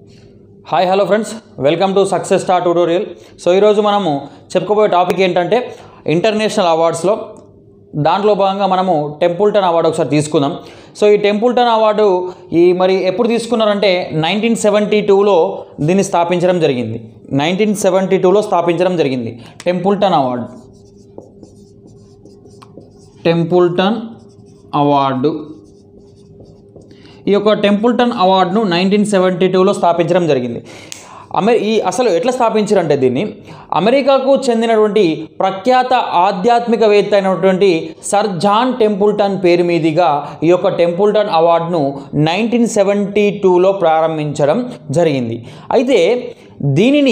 hi hello friends welcome to success star tutorial so ఈరోజు మనము చెప్పుకోబోయే టాపిక్ ఏంటంటే ఇంటర్నేషనల్ అవార్డ్స్లో దాంట్లో భాగంగా మనము టెంపుల్టన్ అవార్డు ఒకసారి తీసుకుందాం సో ఈ టెంపుల్టన్ అవార్డు ఈ మరి ఎప్పుడు తీసుకున్నారంటే నైన్టీన్ సెవెంటీ టూలో దీన్ని స్థాపించడం జరిగింది నైన్టీన్ సెవెంటీ టూలో స్థాపించడం జరిగింది టెంపుల్టన్ అవార్డు టెంపుల్టన్ అవార్డు ఈ యొక్క టెంపుల్టన్ అవార్డును నైన్టీన్ సెవెంటీ టూలో స్థాపించడం జరిగింది అమె ఈ అసలు ఎట్లా స్థాపించారంటే దీన్ని అమెరికాకు చెందినటువంటి ప్రఖ్యాత ఆధ్యాత్మికవేత్త అయినటువంటి సర్ జాన్ టెంపుల్టన్ పేరు మీదుగా ఈ యొక్క టెంపుల్టన్ అవార్డును నైన్టీన్ సెవెంటీ టూలో ప్రారంభించడం జరిగింది అయితే దీనిని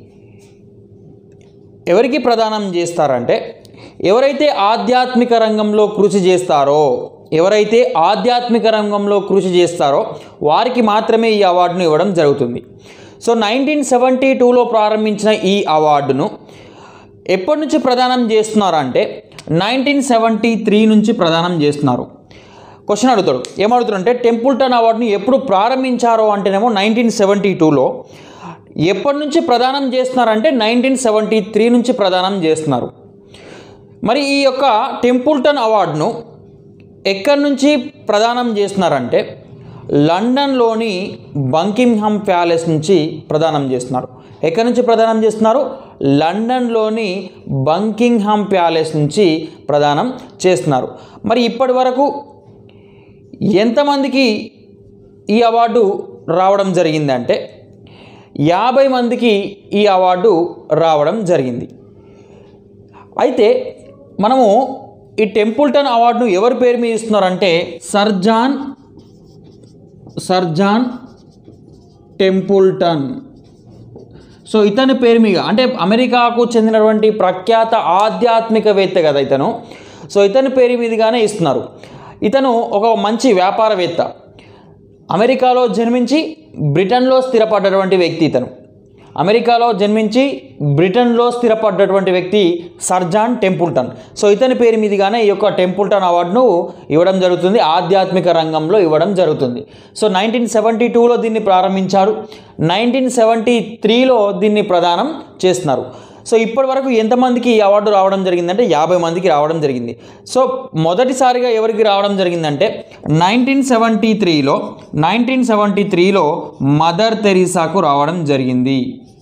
ఎవరికి ప్రదానం చేస్తారంటే ఎవరైతే ఆధ్యాత్మిక రంగంలో కృషి చేస్తారో ఎవరైతే ఆధ్యాత్మిక రంగంలో కృషి చేస్తారో వారికి మాత్రమే ఈ అవార్డును ఇవ్వడం జరుగుతుంది సో నైన్టీన్ సెవెంటీ టూలో ప్రారంభించిన ఈ అవార్డును ఎప్పటి నుంచి ప్రదానం చేస్తున్నారంటే నైన్టీన్ సెవెంటీ త్రీ నుంచి ప్రదానం చేస్తున్నారు క్వశ్చన్ అడుగుతాడు ఏమడుగుతాడంటే టెంపుల్టన్ అవార్డుని ఎప్పుడు ప్రారంభించారో అంటేనేమో నైన్టీన్ సెవెంటీ టూలో ఎప్పటి నుంచి ప్రదానం చేస్తున్నారంటే నైన్టీన్ సెవెంటీ త్రీ నుంచి ప్రదానం చేస్తున్నారు మరి ఈ యొక్క టెంపుల్టన్ అవార్డును ఎక్కడి నుంచి ప్రదానం చేస్తున్నారంటే లండన్లోని బంకింగ్హామ్ ప్యాలెస్ నుంచి ప్రదానం చేస్తున్నారు ఎక్కడి నుంచి ప్రదానం చేస్తున్నారు లండన్లోని బంకింగ్హామ్ ప్యాలెస్ నుంచి ప్రదానం చేస్తున్నారు మరి ఇప్పటి వరకు ఎంతమందికి ఈ అవార్డు రావడం జరిగిందంటే యాభై మందికి ఈ అవార్డు రావడం జరిగింది అయితే మనము ఈ టెంపుల్టన్ అవార్డును ఎవరి పేరు మీద ఇస్తున్నారంటే సర్జాన్ సర్జాన్ టెంపుల్టన్ సో ఇతని పేరు మీద అంటే అమెరికాకు చెందినటువంటి ప్రఖ్యాత ఆధ్యాత్మికవేత్త కదా ఇతను సో ఇతని పేరు మీదుగానే ఇస్తున్నారు ఇతను ఒక మంచి వ్యాపారవేత్త అమెరికాలో జన్మించి బ్రిటన్లో స్థిరపడ్డటువంటి వ్యక్తి ఇతను అమెరికాలో జన్మించి బ్రిటన్లో స్థిరపడ్డటువంటి వ్యక్తి సర్జాన్ టెంపుల్టన్ సో ఇతని పేరు మీదుగానే ఈ యొక్క టెంపుల్టన్ అవార్డును ఇవ్వడం జరుగుతుంది ఆధ్యాత్మిక రంగంలో ఇవ్వడం జరుగుతుంది సో నైన్టీన్ సెవెంటీ టూలో దీన్ని ప్రారంభించారు నైన్టీన్ సెవెంటీ త్రీలో దీన్ని ప్రదానం చేస్తున్నారు సో ఇప్పటి వరకు ఎంతమందికి ఈ అవార్డు రావడం జరిగిందంటే యాభై మందికి రావడం జరిగింది సో మొదటిసారిగా ఎవరికి రావడం జరిగిందంటే నైన్టీన్ సెవెంటీ త్రీలో నైన్టీన్ సెవెంటీ త్రీలో మదర్ తెరీసాకు రావడం జరిగింది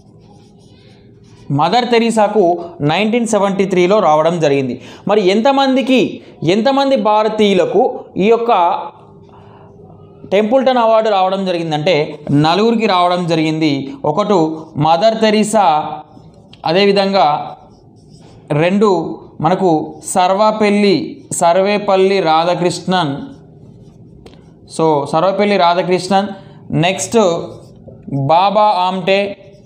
మదర్ తెరీసాకు నైన్టీన్ సెవెంటీ త్రీలో రావడం జరిగింది మరి ఎంతమందికి ఎంతమంది భారతీయులకు ఈ యొక్క టెంపుల్టన్ అవార్డు రావడం జరిగిందంటే నలుగురికి రావడం జరిగింది ఒకటి మదర్ తెరీసా అదేవిధంగా రెండు మనకు సర్వపల్లి సర్వేపల్లి రాధాకృష్ణన్ సో సర్వపల్లి రాధాకృష్ణన్ నెక్స్ట్ బాబా ఆమ్టే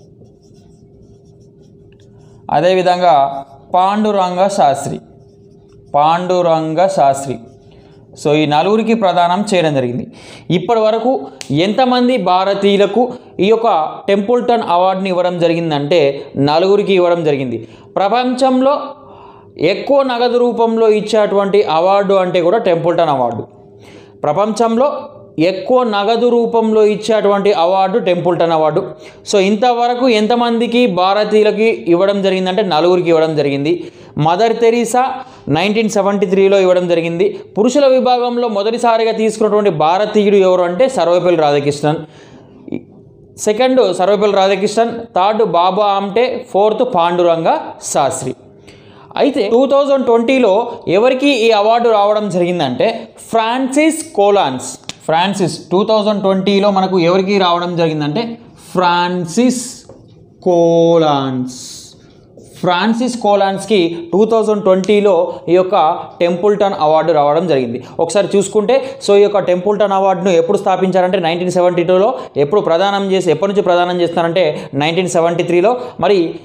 అదేవిధంగా పాండురంగ శాస్త్రి పాండురంగ శాస్త్రి సో ఈ నలుగురికి ప్రదానం చేయడం జరిగింది ఇప్పటి వరకు ఎంతమంది భారతీయులకు ఈ యొక్క టెంపుల్టన్ అవార్డుని ఇవ్వడం జరిగిందంటే నలుగురికి ఇవ్వడం జరిగింది ప్రపంచంలో ఎక్కువ నగదు రూపంలో ఇచ్చేటువంటి అవార్డు అంటే కూడా టెంపుల్టన్ అవార్డు ప్రపంచంలో ఎక్కువ నగదు రూపంలో ఇచ్చేటువంటి అవార్డు టెంపుల్టన్ అవార్డు సో ఇంతవరకు ఎంతమందికి భారతీయులకి ఇవ్వడం జరిగిందంటే నలుగురికి ఇవ్వడం జరిగింది మదర్ తెరీసా నైన్టీన్ సెవెంటీ త్రీలో ఇవ్వడం జరిగింది పురుషుల విభాగంలో మొదటిసారిగా తీసుకున్నటువంటి భారతీయుడు ఎవరు అంటే Sarvapalli Radhakrishnan second Sarvapalli Radhakrishnan third Baba Amte fourth Panduranga Shastri అయితే టూ థౌజండ్ ట్వంటీలో ఎవరికి ఈ అవార్డు రావడం జరిగిందంటే Francis Collins Francis two thousand ట్వంటీలో మనకు ఎవరికి రావడం జరిగిందంటే ఫ్రాన్సిస్ కోలాన్స్ ఫ్రాన్సిస్ కోలాన్స్కి టూ థౌజండ్ ట్వంటీలో ఈ యొక్క టెంపుల్టన్ అవార్డు రావడం జరిగింది ఒకసారి చూసుకుంటే సో ఈ యొక్క టెంపుల్టన్ అవార్డును ఎప్పుడు స్థాపించారంటే నైన్టీన్ సెవెంటీ టూలో ఎప్పుడు ప్రదానం చేసి ఎప్పటి నుంచి ప్రదానం చేస్తున్నారంటే నైన్టీన్ సెవెంటీ త్రీలో మరి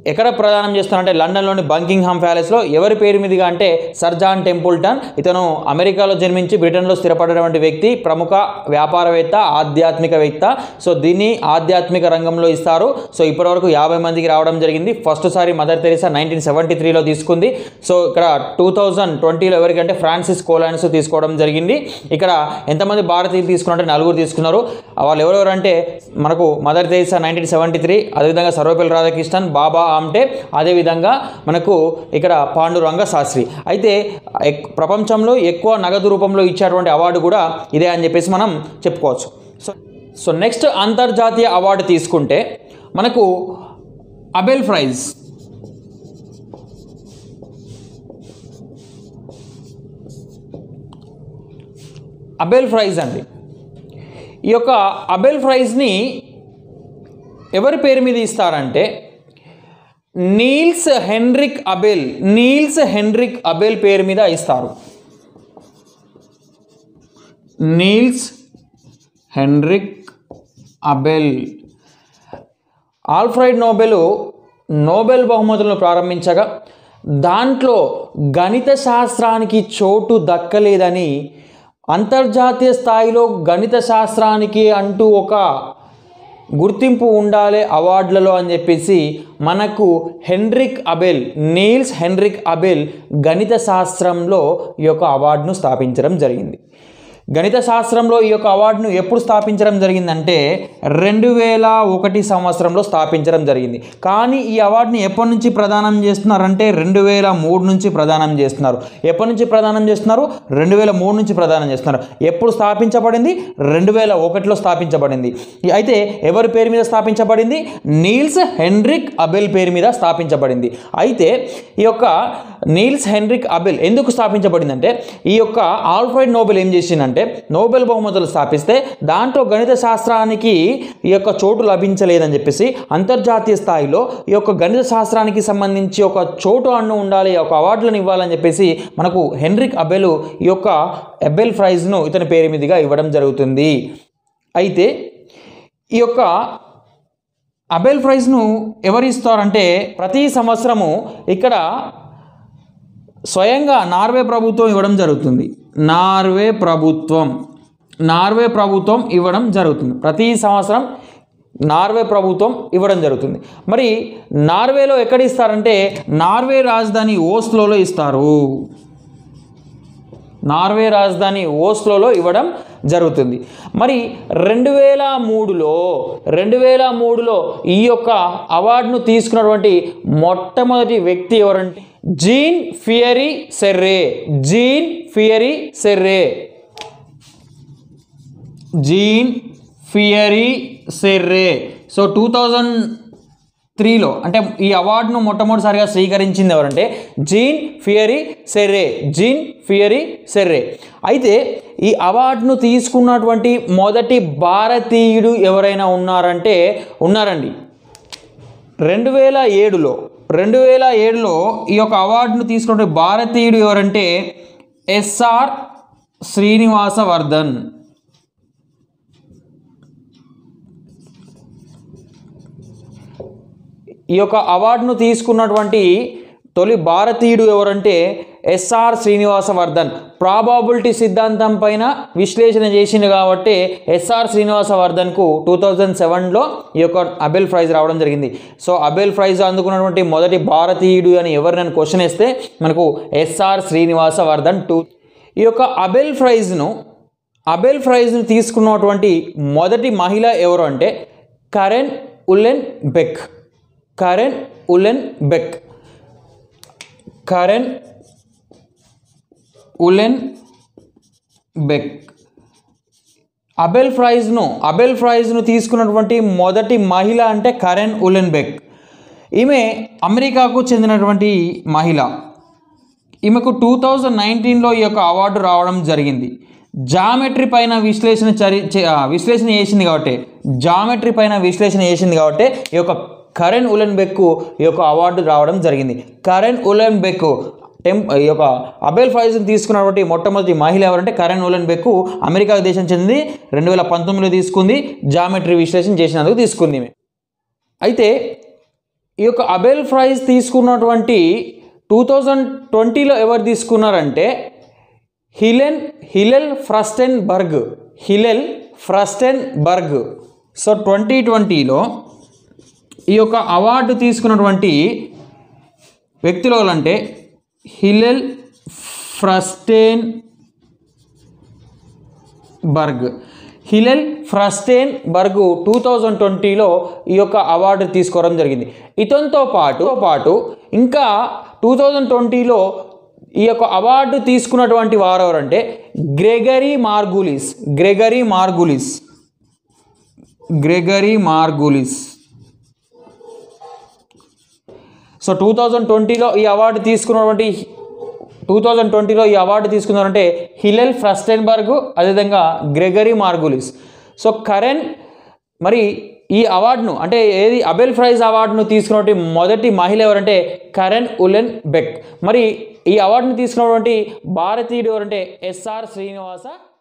ఎక్కడ ప్రదానం చేస్తున్నారంటే లండన్లోని బంకింగ్హామ్ ప్యాలెస్లో ఎవరి పేరు మీదుగా అంటే సర్ జాన్ టెంపుల్టన్ ఇతను అమెరికాలో జన్మించి బ్రిటన్లో స్థిరపడినటువంటి వ్యక్తి ప్రముఖ వ్యాపారవేత్త ఆధ్యాత్మికవేత్త సో దీన్ని ఆధ్యాత్మిక రంగంలో ఇస్తారు సో ఇప్పటివరకు యాభై మందికి రావడం జరిగింది ఫస్ట్ సారి మదర్ తెరీసా నైన్టీన్ సెవెంటీ త్రీలో తీసుకుంది సో ఇక్కడ టూ థౌజండ్ ట్వంటీలో ఎవరికంటే ఫ్రాన్సిస్ కోలాన్స్ తీసుకోవడం జరిగింది ఇక్కడ ఎంతమంది భారతీయులు తీసుకున్నారంటే నలుగురు తీసుకున్నారు వాళ్ళు ఎవరెవరు అంటే మనకు mother Teresa nineteen seventy three అదేవిధంగా సర్వపల్లి రాధాకృష్ణన్ బాబా ఆమ్టే అదేవిధంగా మనకు ఇక్కడ పాండురంగ శాస్త్రి అయితే ఎక్- ప్రపంచంలో ఎక్కువ నగదు రూపంలో ఇచ్చేటువంటి అవార్డు కూడా ఇదే అని చెప్పేసి మనం చెప్పుకోవచ్చు సో సో నెక్స్ట్ అంతర్జాతీయ అవార్డు తీసుకుంటే మనకు అబెల్ ప్రైజ్ అబెల్ ప్రైజ్ అండి ఈ యొక్క అబెల్ ప్రైజ్ని ఎవరి పేరు మీద ఇస్తారంటే Niels Henrik Abel Niels Henrik Abel పేరు మీద ఇస్తారు Niels Henrik Abel Alfred Nobel Nobel బహుమతులను ప్రారంభించగా దాంట్లో గణిత శాస్త్రానికి చోటు దక్కలేదని అంతర్జాతీయ స్థాయిలో గణిత శాస్త్రానికి అంటూ ఒక గుర్తింపు ఉండాలి అవార్డులలో అని చెప్పేసి మనకు Henrik Abel Niels Henrik Abel గణిత శాస్త్రంలో ఈ యొక్క అవార్డును స్థాపించడం జరిగింది గణిత శాస్త్రంలో ఈ యొక్క అవార్డును ఎప్పుడు స్థాపించడం జరిగిందంటే రెండు వేల ఒకటి సంవత్సరంలో స్థాపించడం జరిగింది కానీ ఈ అవార్డుని ఎప్పటి నుంచి ప్రదానం చేస్తున్నారంటే రెండు వేల మూడు నుంచి ప్రదానం చేస్తున్నారు ఎప్పటి నుంచి ప్రదానం చేస్తున్నారు రెండు వేల మూడు నుంచి ప్రదానం చేస్తున్నారు ఎప్పుడు స్థాపించబడింది రెండు వేల ఒకటిలో స్థాపించబడింది అయితే ఎవరి పేరు మీద స్థాపించబడింది నీల్స్ హెన్రిక్ అబెల్ పేరు మీద స్థాపించబడింది అయితే ఈ యొక్క నీల్స్ హెన్రిక్ అబెల్ ఎందుకు స్థాపించబడిందంటే ఈ యొక్క ఆల్ఫ్రైడ్ నోబెల్ ఏం చేసిందంటే నోబెల్ బహుమతులు స్థాపిస్తే దాంట్లో గణిత శాస్త్రానికి ఈ యొక్క చోటు లభించలేదని చెప్పేసి అంతర్జాతీయ స్థాయిలో ఈ యొక్క గణిత శాస్త్రానికి సంబంధించి ఒక చోటు అన్ను ఉండాలి ఒక అవార్డులను ఇవ్వాలని చెప్పేసి మనకు హెన్రిక్ అబెల్ ఈ యొక్క ఎబెల్ ప్రైజ్ను ఇతని పేరు మీదుగా ఇవ్వడం జరుగుతుంది అయితే ఈ యొక్క అబెల్ ప్రైజ్ను ఎవరు ఇస్తారంటే ప్రతి సంవత్సరము ఇక్కడ స్వయంగా నార్వే ప్రభుత్వం ఇవ్వడం జరుగుతుంది నార్వే ప్రభుత్వం నార్వే ప్రభుత్వం ఇవ్వడం జరుగుతుంది ప్రతి సంవత్సరం నార్వే ప్రభుత్వం ఇవ్వడం జరుగుతుంది మరి నార్వేలో ఎక్కడ ఇస్తారంటే నార్వే రాజధాని ఓస్లోలో ఇస్తారు నార్వే రాజధాని ఓస్లోలో ఇవ్వడం జరుగుతుంది మరి రెండు వేల మూడులో రెండు వేల మూడులో ఈ యొక్క అవార్డును తీసుకున్నటువంటి మొట్టమొదటి వ్యక్తి ఎవరంటే Jean Pierre Serre Jean Pierre Serre Jean Pierre Serre so two thousand త్రీలో అంటే ఈ అవార్డును మొట్టమొదటిసారిగా స్వీకరించింది ఎవరంటే Jean Pierre Serre Jean Pierre సెర్రే అయితే ఈ అవార్డును తీసుకున్నటువంటి మొదటి భారతీయుడు ఎవరైనా ఉన్నారంటే ఉన్నారండి రెండు వేల ఏడులో రెండు వేల ఏడులో ఈ యొక్క అవార్డును తీసుకున్న భారతీయుడు ఎవరంటే ఎస్ఆర్ శ్రీనివాసవర్ధన్ ఈ యొక్క అవార్డును తీసుకున్నటువంటి తొలి భారతీయుడు ఎవరంటే ఎస్ఆర్ శ్రీనివాసవర్ధన్ ప్రాబాబిలిటీ సిద్ధాంతం పైన విశ్లేషణ చేసింది కాబట్టి ఎస్ఆర్ శ్రీనివాసవర్ధన్కు టూ థౌజండ్ సెవెన్లో ఈ యొక్క అబెల్ ప్రైజ్ రావడం జరిగింది సో అబెల్ ప్రైజ్ అందుకున్నటువంటి మొదటి భారతీయుడు అని ఎవరు నన్ను క్వశ్చన్ వేస్తే మనకు ఎస్ఆర్ శ్రీనివాసవర్ధన్ టూ ఈ యొక్క అబెల్ ప్రైజ్ను అబెల్ ప్రైజ్ను తీసుకున్నటువంటి మొదటి మహిళ ఎవరు అంటే Karen Uhlenbeck Karen Uhlenbeck Karen Uhlenbeck Abel ప్రైజ్ను అబెల్ ప్రైజ్ను తీసుకున్నటువంటి మొదటి మహిళ అంటే కరెన్ ఉలెన్ బెక్ ఈమె అమెరికాకు చెందినటువంటి మహిళ ఈమెకు టూ థౌజండ్ నైన్టీన్లో ఈ యొక్క అవార్డు రావడం జరిగింది జామెట్రీ పైన విశ్లేషణ చరి చే- ఆ, విశ్లేషణ చేసింది కాబట్టి జామెట్రీ పైన విశ్లేషణ చేసింది కాబట్టి ఈ యొక్క కరెన్ ఉలెన్ బెక్కు ఈ యొక్క అవార్డు రావడం జరిగింది కరెన్ ఉలెన్ బెక్కు టెం ఈ యొక్క అబెల్ ప్రైజ్ తీసుకున్నటువంటి మొట్టమొదటి మహిళ ఎవరంటే కరెన్ ఉలెన్ బెక్కు అమెరికా దేశం చెందింది రెండు వేల పంతొమ్మిదిలో తీసుకుంది జామెట్రీ విశ్లేషణ చేసినందుకు తీసుకుంది ఈమె అయితే ఈ యొక్క అబెల్ ప్రైజ్ తీసుకున్నటువంటి టూ థౌజండ్ ట్వంటీలో ఎవరు తీసుకున్నారంటే హిలెన్ హిలెల్ ఫ్రస్టెన్ బర్గ్ హిలెల్ ఫ్రస్టెన్ బర్గ్ సో ట్వంటీ ట్వంటీలో ఈ యొక్క అవార్డు తీసుకున్నటువంటి వ్యక్తులు ఎవరంటే హిలెల్ ఫ్రస్టేన్ బర్గ్ హిలెల్ ఫ్రస్టేన్ బర్గ్ టూ థౌజండ్ ట్వంటీలో ఈ యొక్క అవార్డు తీసుకోవడం జరిగింది ఇతనితో పాటు పాటు ఇంకా టూ థౌజండ్ ట్వంటీలో ఈ యొక్క అవార్డు తీసుకున్నటువంటి వారు ఎవరంటే Gregory Margulis Gregory Margulis Gregory Margulis so two thousand ట్వంటీలో ఈ అవార్డు తీసుకున్నటువంటి టూ థౌజండ్ ట్వంటీలో ఈ అవార్డు తీసుకున్నారంటే హిలెల్ ఫ్రస్టెన్బర్గ్ అదేవిధంగా గ్రెగరీ మార్గులిస్ సో కరెన్ మరి ఈ అవార్డును అంటే ఏది అబెల్ ప్రైజ్ అవార్డును తీసుకున్నటువంటి మొదటి మహిళ ఎవరంటే కరెన్ ఉలెన్ బెక్ మరి ఈ అవార్డును తీసుకున్నటువంటి భారతీయుడు ఎవరంటే ఎస్ఆర్ శ్రీనివాస